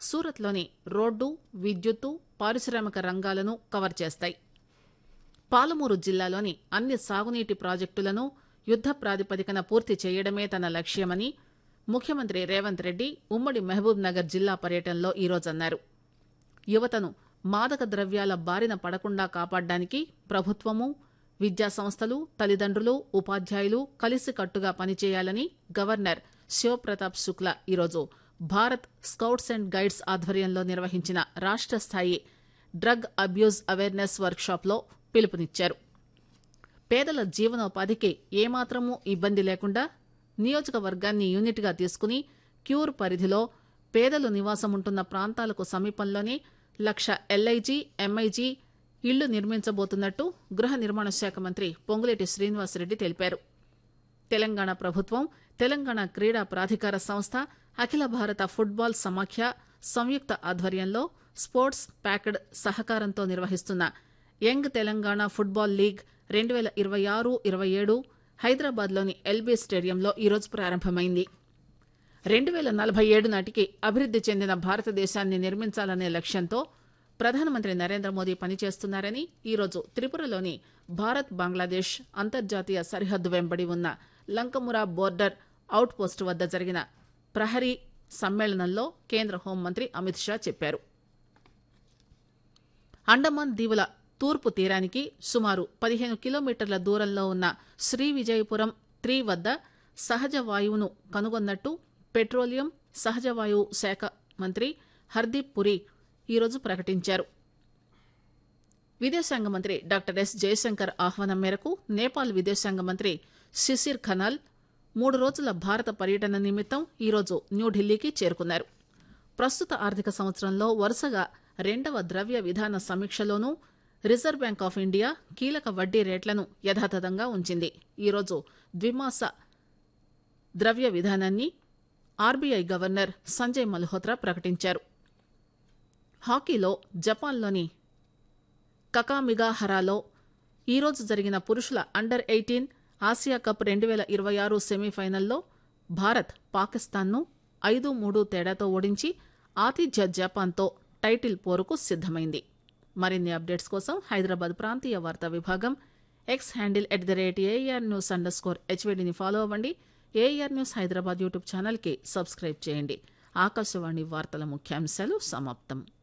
సూరత్లోని road విద్యుత్తు పారిశ్రామిక రంగాలను కవర్ చేస్తాయి పాలమూరు జిల్లాలోని అన్ని సాగునీటి ప్రాజెక్టులను యుద్ద ప్రాతిపదికన పూర్తి చేయడమే తన లక్ష్యమని ముఖ్యమంత్రి రేవంత్ రెడ్డి ఉమ్మడి మహబూబ్ నగర్ జిల్లా పర్యటనలో ఈరోజు అన్నారు యువతను మాదక ద్రవ్యాల బారిన పడకుండా కాపాడడానికి ప్రభుత్వము విద్యా సంస్థలు తల్లిదండ్రులు ఉపాధ్యాయులు కలిసికట్టుగా పనిచేయాలని గవర్నర్ శివప్రతాప్ శుక్లా ఈరోజు భారత్ స్కౌట్స్ అండ్ గైడ్స్ ఆధ్వర్యంలో నిర్వహించిన రాష్ట స్థాయి డ్రగ్ అబ్యూజ్ అవేర్నెస్ వర్క్షాప్లో పిలుపునిచ్చారు పేదల జీవనోపాధికి ఏమాత్రమూ ఇబ్బంది లేకుండా నియోజకవర్గాన్ని యూనిట్గా తీసుకుని క్యూర్ పరిధిలో పేదలు నివాసముంటున్న ప్రాంతాలకు సమీపంలోనే లక్ష ఎల్ఐజీ ఎంఐజీ ఇళ్లు నిర్మించబోతున్నట్టు గృహ నిర్మాణ శాఖ మంత్రి పొంగులేటి శ్రీనివాసరెడ్డి తెలిపారు తెలంగాణ ప్రభుత్వం తెలంగాణ క్రీడా ప్రాధికార సంస్థ అఖిల భారత ఫుట్బాల్ సమాఖ్య సంయుక్త ఆధ్వర్యంలో స్పోర్ట్స్ ప్యాక్డ్ సహకారంతో నిర్వహిస్తున్న యంగ్ తెలంగాణ ఫుట్బాల్ లీగ్ రెండు వేల ఇరవై ఆరు ఇరవై ఏడు హైదరాబాద్లోని ఎల్బీ స్టేడియంలో ఈరోజు ప్రారంభమైంది రెండు వేల నలభై ఏడు నాటికి అభివృద్ది చెందిన భారతదేశాన్ని నిర్మించాలనే లక్ష్యంతో ప్రధానమంత్రి నరేంద్ర మోదీ పనిచేస్తున్నారని ఈరోజు త్రిపురలోని భారత్ బంగ్లాదేశ్ అంతర్జాతీయ సరిహద్దు వెంబడి ఉన్న లంకమురా బోర్డర్ అవుట్ పోస్ట్ వద్ద జరిగిన ప్రహరీ సమ్మేళనంలో కేంద్ర హోంమంత్రి అమిత్ షా చెప్పారు అండమాన్ దీవుల తూర్పు తీరానికి సుమారు పదిహేను కిలోమీటర్ల దూరంలో ఉన్న శ్రీ విజయపురం త్రీ వద్ద సహజ వాయువును కనుగొన్నట్టు పెట్రోలియం సహజ వాయువు శాఖ మంత్రి హర్దీప్ పురి ఈరోజు ప్రకటించారు విదేశాంగ మంత్రి డాక్టర్ ఎస్ జయశంకర్ ఆహ్వానం మేరకు నేపాల్ విదేశాంగ మంత్రి శిశిర్ ఖనాల్ మూడు రోజుల భారత పర్యటన నిమిత్తం ఈరోజు న్యూఢిల్లీకి చేరుకున్నారు ప్రస్తుత ఆర్థిక సంవత్సరంలో వరుసగా రెండవ ద్రవ్య విధాన సమీక్షలోనూ రిజర్వ్ బ్యాంక్ ఆఫ్ ఇండియా కీలక వడ్డీ రేట్లను యథాతథంగా ఉంచింది ఈరోజు ద్విమాస ద్రవ్య విధానాన్ని ఆర్బీఐ గవర్నర్ సంజయ్ మల్హోత్రా ప్రకటించారు హాకీలో జపాన్లోని కకామిగాహరాలో ఈరోజు జరిగిన పురుషుల అండర్ ఎయిటీన్ ఆసియా కప్ రెండు వేల ఇరవై ఆరు సెమీఫైనల్లో భారత్ పాకిస్తాన్ను ఐదు మూడు తేడాతో ఓడించి ఆతిథ్య జపాన్తో టైటిల్ పోరుకు సిద్దమైంది మరిన్ని అప్డేట్స్ కోసం హైదరాబాద్ ప్రాంతీయ వార్తా విభాగం X handle at the rate AR news under score హెచ్వీడీని ఫాలో అవ్వండి ఏఆర్ న్యూస్ హైదరాబాద్ యూట్యూబ్ ఛానల్కి సబ్స్క్రైబ్ చేయండి ఆకాశవాణి వార్తల ముఖ్యాంశాలు సమాప్తం